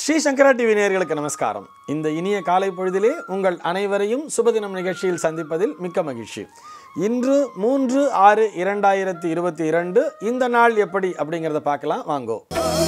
ஸ்ரீ சங்கரா TV நேயர்களுக்கு நமஸ்காரம் இந்த இனிய காலை பொழுதிலே உங்கள் அனைவரையும் சுபதினம் நிகழ்ச்சியில் சந்திப்பதில் மிக்க மகிழ்ச்சி இன்று மூன்று ஆறு இரண்டாயிரத்தி இருபத்தி இரண்டு இந்த நாள் எப்படி அப்படிங்கிறத பார்க்கலாம் வாங்கோ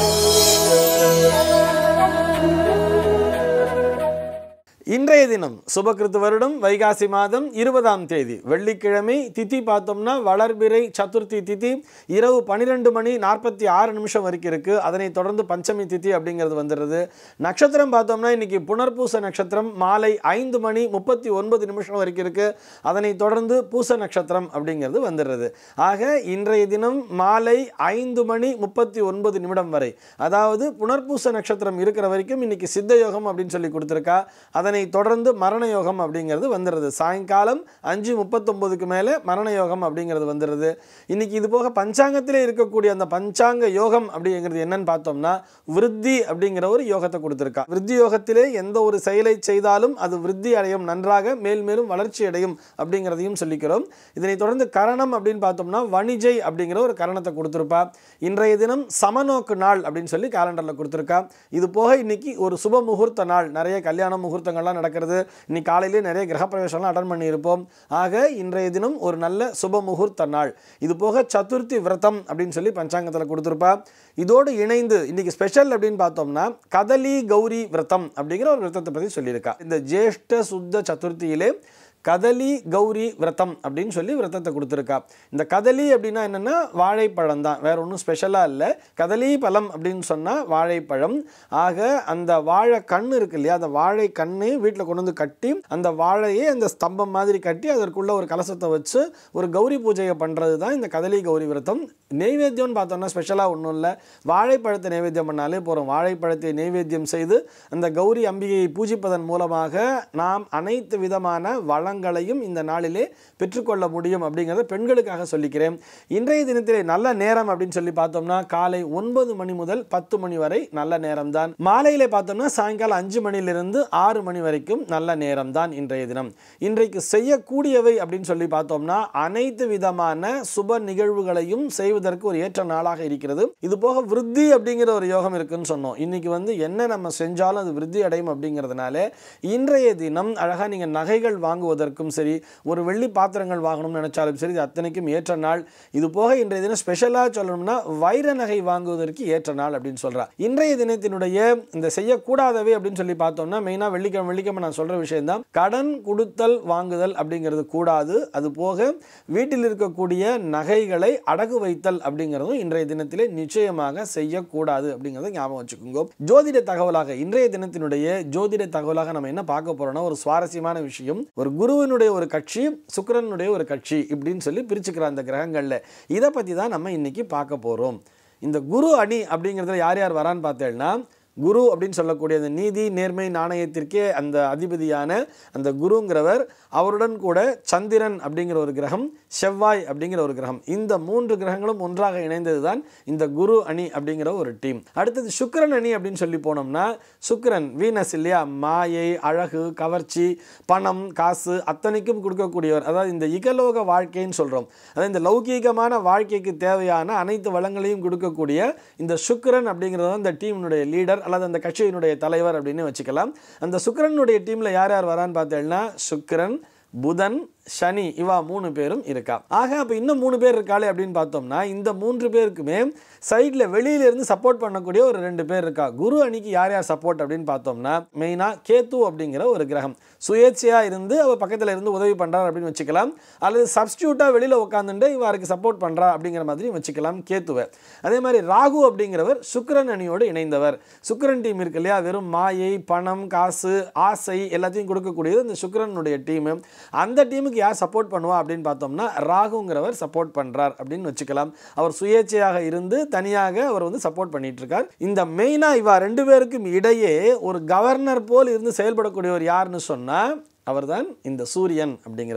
இன்றைய தினம் சுபகிருத்து வருடம் வைகாசி மாதம் இருபதாம் தேதி வெள்ளிக்கிழமை திதி பார்த்தோம்னா வளர்பிறை சதுர்த்தி திதி இரவு பன்னிரெண்டு மணி நாற்பத்தி ஆறு நிமிஷம் வரைக்கும் இருக்கு அதனைத் தொடர்ந்து பஞ்சமி திதி அப்படிங்கிறது வந்துடுது நட்சத்திரம் பார்த்தோம்னா இன்னைக்கு புனர்பூச நட்சத்திரம் மாலை ஐந்து மணி முப்பத்தி ஒன்பது நிமிஷம் வரைக்கும் இருக்கு அதனைத் தொடர்ந்து பூச நட்சத்திரம் அப்படிங்கிறது வந்துடுறது ஆக இன்றைய தினம் மாலை ஐந்து மணி முப்பத்தி ஒன்பது நிமிடம் வரை அதாவது புனர்பூச நட்சத்திரம் இருக்கிற வரைக்கும் இன்னைக்கு சித்த யோகம் அப்படின்னு சொல்லி கொடுத்துருக்கா அதனை தொடர்ந்து மரண யோகம் அப்படிங்கிறது வந்துடுது சாயங்காலம் அஞ்சு முப்பத்தொம்போதுக்கு மேலே மரண யோகம் அப்படிங்கிறது வந்துடுது இன்னைக்கு இது போக பஞ்சாங்கத்திலே இருக்கக்கூடிய அந்த பஞ்சாங்க யோகம் அப்படிங்கிறது என்னன்னு பார்த்தோம்னா விருத்தி அப்படிங்கிற ஒரு யோகத்தை கொடுத்துருக்கா விருத்தி யோகத்திலே எந்த ஒரு செயலை செய்தாலும் அது விருத்தி அடையும் நன்றாக மேல் மேலும் வளர்ச்சி அடையும் அப்படிங்கிறதையும் சொல்லிக்கிறோம் இதனை தொடர்ந்து கரணம் அப்படின்னு பார்த்தோம்னா வணிஜை அப்படிங்கிற ஒரு கரணத்தை கொடுத்துருப்பா இன்றைய தினம் சமநோக்கு நாள் அப்படின்னு சொல்லி கேலண்டரில் கொடுத்துருக்கா இது போக இன்னைக்கு ஒரு சுப முகூர்த்த நாள் நிறைய கல்யாண முகூர்த்தங்கள்லாம் நடக்கிறது இன்னைக்கு காலையிலே நிறைய கிரகப்பிரவேசம்லாம் அட்டன் பண்ணியிருப்போம் ஆக இன்றைய தினம் ஒரு நல்ல சுப முகூர்த்த நாள் இது போக சதுர்த்தி விரதம் அப்படின்னு சொல்லி பஞ்சாங்கத்தில் கொடுத்துருப்பா இதோடு இணைந்து இன்னைக்கு ஸ்பெஷல் அப்படின்னு பார்த்தோம்னா கதலி கௌரி விரதம் அப்படிங்கிற ஒரு விரதத்தை பற்றி சொல்லியிருக்கா இந்த ஜேஷ்ட சுத்த சதுர்த்தியிலே கதலி கௌரி விரதம் அப்படின்னு சொல்லி விரதத்தை கொடுத்துருக்கா இந்த கதலி அப்படின்னா என்னென்னா வாழைப்பழம் தான் வேற ஒன்றும் ஸ்பெஷலாக இல்லை கதலி பழம் அப்படின்னு சொன்னால் வாழைப்பழம் ஆக அந்த வாழை கண் இருக்கு இல்லையா அந்த வாழை கண்ணை வீட்டில் கொண்டு வந்து கட்டி அந்த வாழையை அந்த ஸ்தம்பம் மாதிரி கட்டி அதற்குள்ள ஒரு கலசத்தை வச்சு ஒரு கௌரி பூஜையை பண்ணுறது தான் இந்த கதலி கௌரி விரதம் நெய்வேத்தியம்னு பார்த்தோம்னா ஸ்பெஷலாக ஒன்றும் இல்லை வாழைப்பழத்தை நைவேத்தியம் பண்ணாலே போகிறோம் வாழைப்பழத்தை நைவேத்தியம் செய்து அந்த கௌரி அம்பிகையை பூஜிப்பதன் மூலமாக நாம் அனைத்து விதமான வளங்களையும் இந்த நாளிலே பெற்றுக்கொள்ள முடியும் அப்படிங்கிறத பெண்களுக்காக சொல்லிக்கிறேன் இன்றைய தினத்திலே நல்ல நேரம் அப்படின்னு சொல்லி பார்த்தோம்னா காலை ஒன்பது மணி முதல் பத்து மணி வரை நல்ல நேரம் தான் மாலையிலே பார்த்தோம்னா சாயங்காலம் அஞ்சு மணிலிருந்து ஆறு மணி வரைக்கும் நல்ல நேரம் தான் இன்றைய தினம் இன்றைக்கு செய்யக்கூடியவை அப்படின்னு சொல்லி பார்த்தோம்னா அனைத்து விதமான சுப நிகழ்வுகளையும் செய்வதற்கு ஒரு ஏற்ற நாளாக இருக்கிறது இது போக விருத்தி அப்படிங்கிற ஒரு யோகம் இருக்குன்னு சொன்னோம் இன்னைக்கு வந்து என்ன நம்ம செஞ்சாலும் அது விருத்தி அடையும் அப்படிங்கிறதுனால இன்றைய தினம் அழகாக நீங்கள் நகைகள் வாங்குவதற்கும் சரி ஒரு வெள்ளி பாத்திரங்கள் வாங்கணும்னு நினைச்சாலும் சரி இது அத்தனைக்கும் ஏற்ற நாள் இது போக இன்றைய தினம் ஸ்பெஷலாக சொல்லணும்னா வைர நகை வாங்குவதற்கு ஏற்ற நாள் அப்படின்னு சொல்றா இன்றைய தினத்தினுடைய இந்த செய்யக்கூடாதவை அப்படின்னு சொல்லி பார்த்தோம்னா மெயினாக வெள்ளிக்கிழமை வெள்ளிக்கிழமை நான் சொல்ற விஷயம் தான் கடன் கொடுத்தல் வாங்குதல் அப்படிங்கிறது கூடாது அது போக வீட்டில் இருக்கக்கூடிய நகைகளை அடகு வைத்தல் அப்படிங்கிறதும் இன்றைய தினத்திலே நிச்சயமாக செய்யக்கூடாது அப்படிங்கிறத ஞாபகம் வச்சுக்கோங்க ஜோதிட தகவலாக இன்றைய தினத்தினுடைய ஜோதிட தகவலாக நம்ம என்ன பார்க்க போறோம்னா ஒரு சுவாரஸ்யமான விஷயம் ஒரு குருவினுடைய ஒரு கட்சி சுக்கிரனுடைய ஒரு கட்சி இப்படின்னு சொல்லி பிரிச்சுக்கிற அந்த கிரகங்கள்ல இதை பத்தி தான் நம்ம இன்னைக்கு பார்க்க போறோம் இந்த குரு அணி அப்படிங்கிறதுல யார் யார் வரான்னு பார்த்தேன்னா குரு அப்படின்னு சொல்லக்கூடிய அந்த நீதி நேர்மை நாணயத்திற்கே அந்த அதிபதியான அந்த குருங்கிறவர் அவருடன் கூட சந்திரன் அப்படிங்கிற ஒரு கிரகம் செவ்வாய் அப்படிங்கிற ஒரு கிரகம் இந்த மூன்று கிரகங்களும் ஒன்றாக இணைந்தது தான் இந்த குரு அணி அப்படிங்கிற ஒரு டீம் அடுத்தது சுக்கிரன் அணி அப்படின்னு சொல்லி போனோம்னா சுக்கிரன் வீனஸ் இல்லையா மாயை அழகு கவர்ச்சி பணம் காசு அத்தனைக்கும் கொடுக்கக்கூடியவர் அதாவது இந்த இகலோக வாழ்க்கைன்னு சொல்கிறோம் அதாவது இந்த லௌகீகமான வாழ்க்கைக்கு தேவையான அனைத்து வளங்களையும் கொடுக்கக்கூடிய இந்த சுக்கிரன் அப்படிங்கிறது தான் இந்த டீமினுடைய லீடர் அல்லது அந்த கட்சியினுடைய தலைவர் அப்படின்னு வச்சுக்கலாம் அந்த சுக்கிரனுடைய டீமில் யார் யார் வரான்னு பார்த்தேன்னா சுக்கிரன் புதன் சனி இவா மூணு பேரும் இருக்கா ஆக அப்போ இன்னும் மூணு பேர் இருக்காளே அப்படின்னு பார்த்தோம்னா இந்த மூன்று பேருக்குமே சைடில் வெளியிலேருந்து சப்போர்ட் பண்ணக்கூடிய ஒரு ரெண்டு பேர் இருக்கா குரு அணிக்கு யார் யார் சப்போர்ட் அப்படின்னு பார்த்தோம்னா மெயினாக கேத்து அப்படிங்கிற ஒரு கிரகம் சுயேட்சையாக இருந்து அவள் பக்கத்தில் இருந்து உதவி பண்ணுறார் அப்படின்னு வச்சுக்கலாம் அல்லது சப்ஸ்டியூட்டாக வெளியில் உட்காந்துட்டு இவருக்கு சப்போர்ட் பண்ணுறா அப்படிங்கிற மாதிரி வச்சுக்கலாம் கேத்துவை அதே மாதிரி ராகு அப்படிங்கிறவர் சுக்கிரன் அணியோடு இணைந்தவர் சுக்கிரன் டீம் இருக்கு இல்லையா வெறும் மாயை பணம் காசு ஆசை எல்லாத்தையும் கொடுக்கக்கூடியது இந்த சுக்கிரனுடைய டீமு அந்த டீமுக்கு யார் சப்போர்ட் பண்ணுவா அப்படின்னு பார்த்தோம்னா ராகுங்கிறவர் சப்போர்ட் பண்ணுறார் அப்படின்னு வச்சுக்கலாம் அவர் சுயேட்சையாக இருந்து தனியாக அவர் வந்து சப்போர்ட் பண்ணிட்டு இருக்கார் இந்த மெயினாக இவா ரெண்டு பேருக்கும் இடையே ஒரு கவர்னர் போல் இருந்து செயல்படக்கூடியவர் யாருன்னு சொன்னால் அவர்தான் இந்த சூரியன் அப்படிங்கிறவர்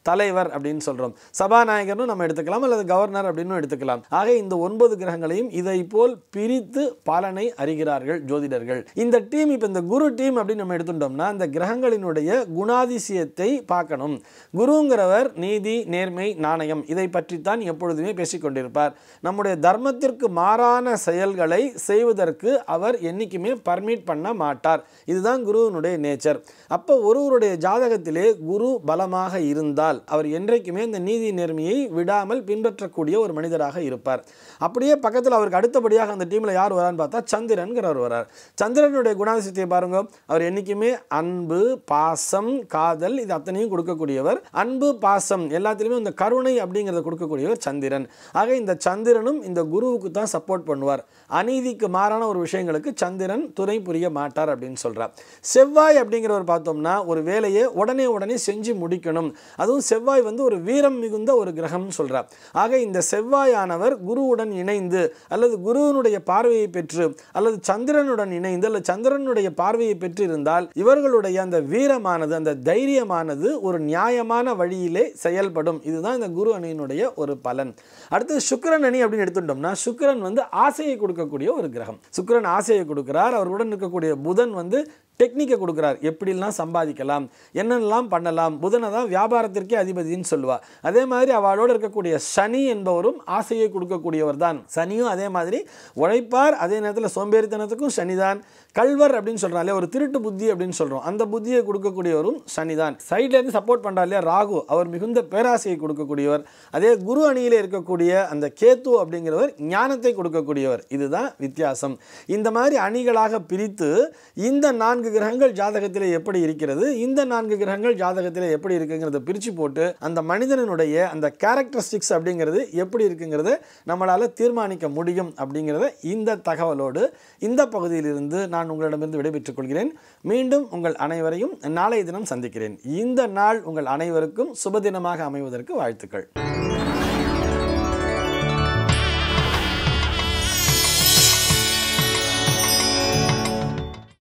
தலைவர் அப்படின்னு சொல்றோம் சபாநாயகர்னு நம்ம எடுத்துக்கலாம் அல்லது கவர்னர் அப்படின்னு எடுத்துக்கலாம் ஆக இந்த ஒன்பது கிரகங்களையும் இதை போல் பிரித்து பலனை அறிகிறார்கள் ஜோதிடர்கள் இந்த டீம் இப்போ இந்த குரு டீம் அப்படின்னு நம்ம எடுத்துட்டோம்னா அந்த கிரகங்களினுடைய குணாதிசயத்தை பார்க்கணும் குருங்கிறவர் நீதி நேர்மை நாணயம் இதை பற்றித்தான் எப்பொழுதுமே பேசிக்கொண்டிருப்பார் நம்முடைய தர்மத்திற்கு மாறான செயல்களை செய்வதற்கு அவர் என்னைக்குமே பர்மிட் பண்ண மாட்டார் இதுதான் குருவினுடைய நேச்சர் அப்போ ஒருவருடைய ஜாதகத்திலே குரு பலமாக இருந்தால் அவர் என்றைக்குமே இந்த நீதி நேர்மையை விடாமல் பின்பற்றக்கூடிய ஒரு மனிதராக இருப்பார் அப்படியே பக்கத்தில் அவருக்கு அடுத்தபடியாக அந்த டீமில் யார் வரான்னு பார்த்தா சந்திரன்கிறவர் வரார் சந்திரனுடைய குணாதிசயத்தை பாருங்க அவர் என்றைக்குமே அன்பு பாசம் காதல் இது அத்தனையும் கொடுக்கக்கூடியவர் அன்பு பாசம் எல்லாத்திலுமே இந்த கருணை அப்படிங்கிறத கொடுக்கக்கூடியவர் சந்திரன் ஆக இந்த சந்திரனும் இந்த குருவுக்கு தான் சப்போர்ட் பண்ணுவார் அநீதிக்கு மாறான ஒரு விஷயங்களுக்கு சந்திரன் துணை புரிய மாட்டார் அப்படின்னு சொல்றார் செவ்வாய் அப்படிங்கிறவர் பார்த்தோம்னா ஒரு வேலையை உடனே உடனே செஞ்சு முடிக்கணும் அதுவும் செவ்வாய் வந்து ஒரு வீரம் மிகுந்த ஒரு கிரகம்னு சொல்றார் ஆக இந்த செவ்வாயானவர் குருவுடன் இணைந்து அல்லது குருவினுடைய பார்வையை பெற்று அல்லது சந்திரனுடன் இணைந்து அல்லது சந்திரனுடைய பார்வையை பெற்று இருந்தால் இவர்களுடைய அந்த வீரமானது அந்த தைரியமானது ஒரு நியாயமான வழியிலே செயல்படும் இதுதான் இந்த குரு அணியினுடைய ஒரு பலன் அடுத்து சுக்கிரன் அணி அப்படின்னு எடுத்துட்டோம்னா சுக்கிரன் வந்து ஆசையை கொடுக்கக்கூடிய ஒரு கிரகம் சுக்கிரன் ஆசையை கொடுக்கிறார் அவருடன் இருக்கக்கூடிய புதன் வந்து டெக்னிக்கை கொடுக்குறார் எப்படிலாம் சம்பாதிக்கலாம் என்னென்னலாம் பண்ணலாம் புதனை தான் வியாபாரத்திற்கே அதிபதின்னு சொல்லுவா அதே மாதிரி அவளோடு இருக்கக்கூடிய சனி என்பவரும் ஆசையை கொடுக்கக்கூடியவர் தான் சனியும் அதே மாதிரி உழைப்பார் அதே நேரத்தில் சோம்பேறித்தனத்துக்கும் சனிதான் கல்வர் அப்படின்னு சொல்கிறோம் இல்லையா ஒரு திருட்டு புத்தி அப்படின்னு சொல்கிறோம் அந்த புத்தியை கொடுக்கக்கூடியவரும் சனிதான் சைட்லேருந்து சப்போர்ட் பண்ணுறா இல்லையா ராகு அவர் மிகுந்த பேராசையை கொடுக்கக்கூடியவர் அதே குரு அணியில் இருக்கக்கூடிய அந்த கேத்து அப்படிங்கிறவர் ஞானத்தை கொடுக்கக்கூடியவர் இதுதான் வித்தியாசம் இந்த மாதிரி அணிகளாக பிரித்து இந்த நான்கு கிரகங்கள் ஜாதகத்தில் எப்படி இருக்கிறது இந்த நான்கு கிரகங்கள் ஜாதகத்தில் எப்படி இருக்குங்கிறத பிரித்து போட்டு அந்த மனிதனுடைய அந்த கேரக்டரிஸ்டிக்ஸ் அப்படிங்கிறது எப்படி இருக்குங்கிறத நம்மளால் தீர்மானிக்க முடியும் அப்படிங்கிறத இந்த தகவலோடு இந்த பகுதியிலிருந்து நான் உங்களிடமிருந்து விடைபெற்றுக் கொள்கிறேன் மீண்டும் உங்கள் அனைவரையும் நாளைய தினம் சந்திக்கிறேன் இந்த நாள் உங்கள் அனைவருக்கும் சுபதினமாக அமைவதற்கு வாழ்த்துக்கள்